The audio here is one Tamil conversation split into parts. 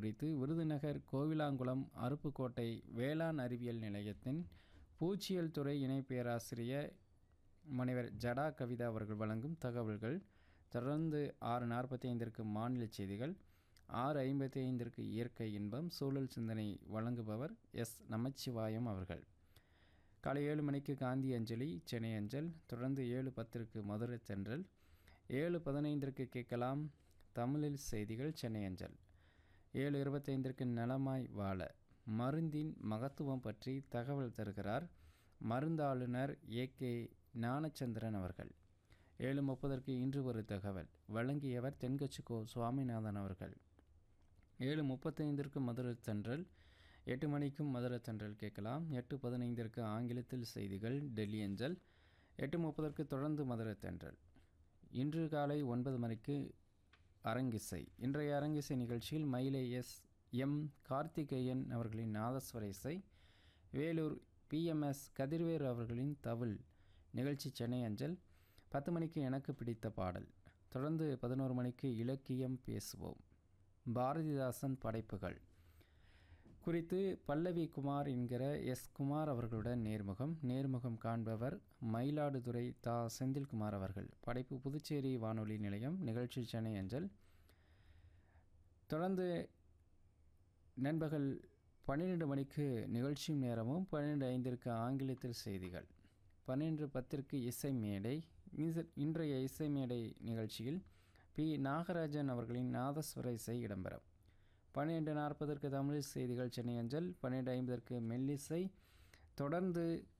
குறித்து விருதுநகர் கோவிலாங்குளம் அருப்புக்கோட்டை வேளாண் அறிவியல் நிலையத்தின் பூச்சியல் துறை இணை பேராசிரியர் முனைவர் ஜடா கவிதா அவர்கள் வழங்கும் தகவல்கள் தொடர்ந்து ஆறு நாற்பத்தி ஐந்திற்கு மாநில செய்திகள் ஆறு ஐம்பத்தி ஐந்திற்கு இயற்கை இன்பம் சூழல் சிந்தனை வழங்குபவர் எஸ் நமச்சிவாயம் அவர்கள் காலை ஏழு மணிக்கு காந்தி அஞ்சலி சென்னை அஞ்சல் தொடர்ந்து ஏழு பத்திற்கு மதுரை தென்றல் ஏழு பதினைந்திற்கு கேட்கலாம் தமிழில் செய்திகள் சென்னை அஞ்சல் ஏழு இருபத்தைந்திற்கு நலமாய் வாழ மருந்தின் மகத்துவம் பற்றி தகவல் தருகிறார் மருந்தாளுநர் ஏ கே ஞானச்சந்திரன் அவர்கள் ஏழு முப்பதற்கு இன்று ஒரு தகவல் வழங்கியவர் தென்கட்சிக்கோ சுவாமிநாதன் அவர்கள் ஏழு முப்பத்தைந்திற்கு மதுரை தென்றல் எட்டு மணிக்கும் மதுரை தென்றல் கேட்கலாம் எட்டு பதினைந்திற்கு ஆங்கிலத்தில் செய்திகள் டெல்லி அஞ்சல் எட்டு முப்பதற்கு தொடர்ந்து மதுரை தென்றல் இன்று காலை ஒன்பது மணிக்கு அரங்கிசை இன்றைய அரங்கிசை நிகழ்ச்சியில் மயிலை எஸ் எம் கார்த்திகேயன் அவர்களின் நாதஸ்வர இசை வேலூர் பிஎம்எஸ் கதிர்வேறு அவர்களின் தவில் நிகழ்ச்சி சென்னை அஞ்சல் பத்து மணிக்கு எனக்கு பிடித்த பாடல் தொடர்ந்து பதினோரு மணிக்கு இலக்கியம் பேசுவோம் பாரதிதாசன் படைப்புகள் குறித்து பல்லவி குமார் என்கிற எஸ் குமார் அவர்களுடன் நேர்முகம் நேர்முகம் காண்பவர் மயிலாடுதுறை தா செந்தில்குமார் அவர்கள் படைப்பு புதுச்சேரி வானொலி நிலையம் நிகழ்ச்சி சென்னை அஞ்சல் தொடர்ந்து நண்பகல் பன்னிரெண்டு மணிக்கு நிகழ்ச்சியும் நேரமும் பன்னிரெண்டு ஐந்திற்கு ஆங்கிலத்தில் செய்திகள் பன்னிரெண்டு பத்திற்கு இசை மேடை இச- இன்றைய இசை மேடை நிகழ்ச்சியில் பி நாகராஜன் அவர்களின் நாதஸ்வர இசை இடம்பெறும் பன்னிரெண்டு நாற்பதற்கு தமிழ் செய்திகள் சென்னை அஞ்சல் பன்னிரெண்டு ஐம்பதற்கு மெல்லிசை தொடர்ந்து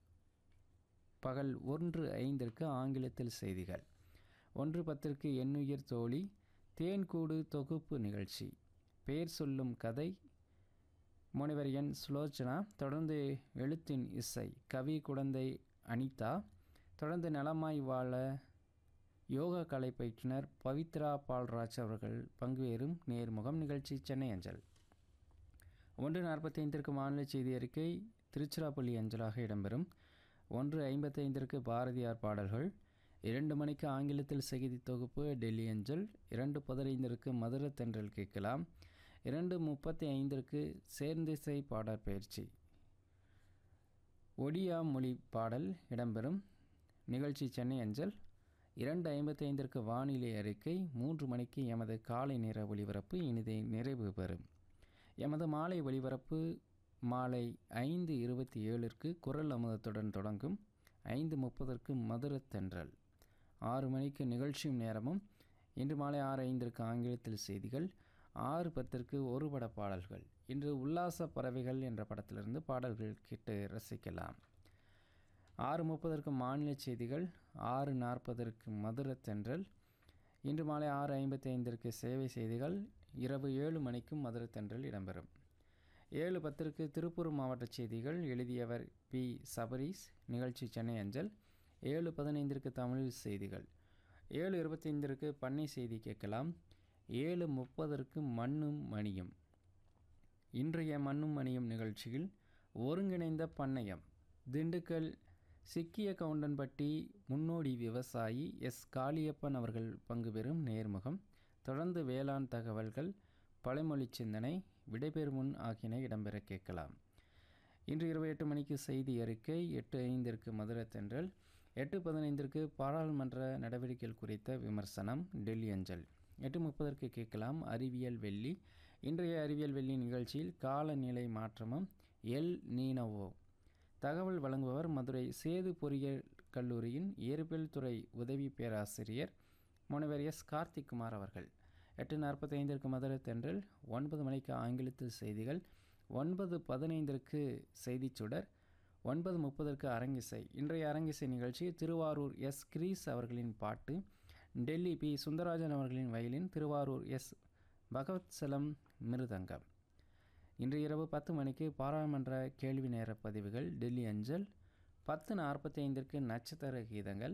பகல் ஒன்று ஐந்திற்கு ஆங்கிலத்தில் செய்திகள் ஒன்று பத்திற்கு எண்ணுயிர் தோழி தேன்கூடு தொகுப்பு நிகழ்ச்சி பெயர் சொல்லும் கதை முனைவர் என் சுலோச்சனா தொடர்ந்து எழுத்தின் இசை கவி குழந்தை அனிதா தொடர்ந்து நலமாய் வாழ யோகா கலை பயிற்றுனர் பவித்ரா பால்ராஜ் அவர்கள் பங்குபெறும் நேர்முகம் நிகழ்ச்சி சென்னை அஞ்சல் ஒன்று நாற்பத்தைந்திற்கு மாநில செய்தி அறிக்கை திருச்சிராப்பள்ளி அஞ்சலாக இடம்பெறும் ஒன்று ஐம்பத்தைந்திற்கு பாரதியார் பாடல்கள் இரண்டு மணிக்கு ஆங்கிலத்தில் செய்தி தொகுப்பு டெல்லி அஞ்சல் இரண்டு பதினைந்திற்கு மதுரை தென்றல் கேட்கலாம் இரண்டு முப்பத்தி ஐந்திற்கு சேர்ந்திசை பாடற் பயிற்சி ஒடியா மொழி பாடல் இடம்பெறும் நிகழ்ச்சி சென்னை அஞ்சல் இரண்டு ஐம்பத்தைந்திற்கு வானிலை அறிக்கை மூன்று மணிக்கு எமது காலை நேர ஒளிபரப்பு இனிதை நிறைவு பெறும் எமது மாலை ஒளிபரப்பு மாலை ஐந்து இருபத்தி ஏழிற்கு குரல் அமுதத்துடன் தொடங்கும் ஐந்து முப்பதற்கு மதுரை தென்றல் ஆறு மணிக்கு நிகழ்ச்சியும் நேரமும் இன்று மாலை ஆறு ஐந்திற்கு ஆங்கிலத்தில் செய்திகள் ஆறு பத்திற்கு ஒரு பட பாடல்கள் இன்று உல்லாச பறவைகள் என்ற படத்திலிருந்து பாடல்கள் கேட்டு ரசிக்கலாம் ஆறு முப்பதற்கு மாநில செய்திகள் ஆறு நாற்பதற்கு மதுரை தென்றல் இன்று மாலை ஆறு ஐம்பத்தி ஐந்திற்கு சேவை செய்திகள் இரவு ஏழு மணிக்கும் மதுரை தென்றல் இடம்பெறும் ஏழு பத்திற்கு திருப்பூர் மாவட்ட செய்திகள் எழுதியவர் பி சபரீஸ் நிகழ்ச்சி சென்னை அஞ்சல் ஏழு பதினைந்திற்கு தமிழில் செய்திகள் ஏழு இருபத்தைந்திற்கு பண்ணை செய்தி கேட்கலாம் ஏழு முப்பதற்கு மண்ணும் மணியும் இன்றைய மண்ணும் மணியும் நிகழ்ச்சியில் ஒருங்கிணைந்த பண்ணையம் திண்டுக்கல் சிக்கிய கவுண்டன்பட்டி முன்னோடி விவசாயி எஸ் காளியப்பன் அவர்கள் பங்கு பெறும் நேர்முகம் தொடர்ந்து வேளாண் தகவல்கள் பழமொழி சிந்தனை விடைபெறும் முன் ஆகியன இடம்பெற கேட்கலாம் இன்று இருபத்தி எட்டு மணிக்கு செய்தி அறிக்கை எட்டு ஐந்திற்கு மதுரை தென்றல் எட்டு பதினைந்திற்கு பாராளுமன்ற நடவடிக்கைகள் குறித்த விமர்சனம் டெல்லி அஞ்சல் எட்டு முப்பதற்கு கேட்கலாம் அறிவியல் வெள்ளி இன்றைய அறிவியல் வெள்ளி நிகழ்ச்சியில் காலநிலை மாற்றமும் எல் நீனவோ தகவல் வழங்குபவர் மதுரை சேது பொறியியல் கல்லூரியின் இயற்பியல் துறை உதவி பேராசிரியர் முனைவர் எஸ் கார்த்திக்குமார் அவர்கள் எட்டு நாற்பத்தைந்திற்கு மதுரை தென்றல் ஒன்பது மணிக்கு ஆங்கிலத்தில் செய்திகள் ஒன்பது பதினைந்திற்கு செய்திச் சுடர் ஒன்பது முப்பதற்கு அரங்கிசை இன்றைய அரங்கிசை நிகழ்ச்சி திருவாரூர் எஸ் கிரீஸ் அவர்களின் பாட்டு டெல்லி பி சுந்தரராஜன் அவர்களின் வயலின் திருவாரூர் எஸ் பகவத்சலம் மிருதங்கம் இன்று இரவு பத்து மணிக்கு பாராளுமன்ற கேள்வி நேர பதிவுகள் டெல்லி அஞ்சல் பத்து நாற்பத்தி ஐந்திற்கு நட்சத்திர கீதங்கள்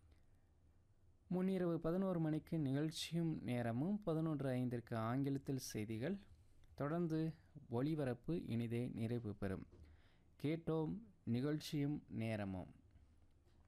முன்னிரவு பதினோரு மணிக்கு நிகழ்ச்சியும் நேரமும் பதினொன்று ஐந்திற்கு ஆங்கிலத்தில் செய்திகள் தொடர்ந்து ஒளிபரப்பு இனிதே நிறைவு பெறும் கேட்டோம் நிகழ்ச்சியும் நேரமும்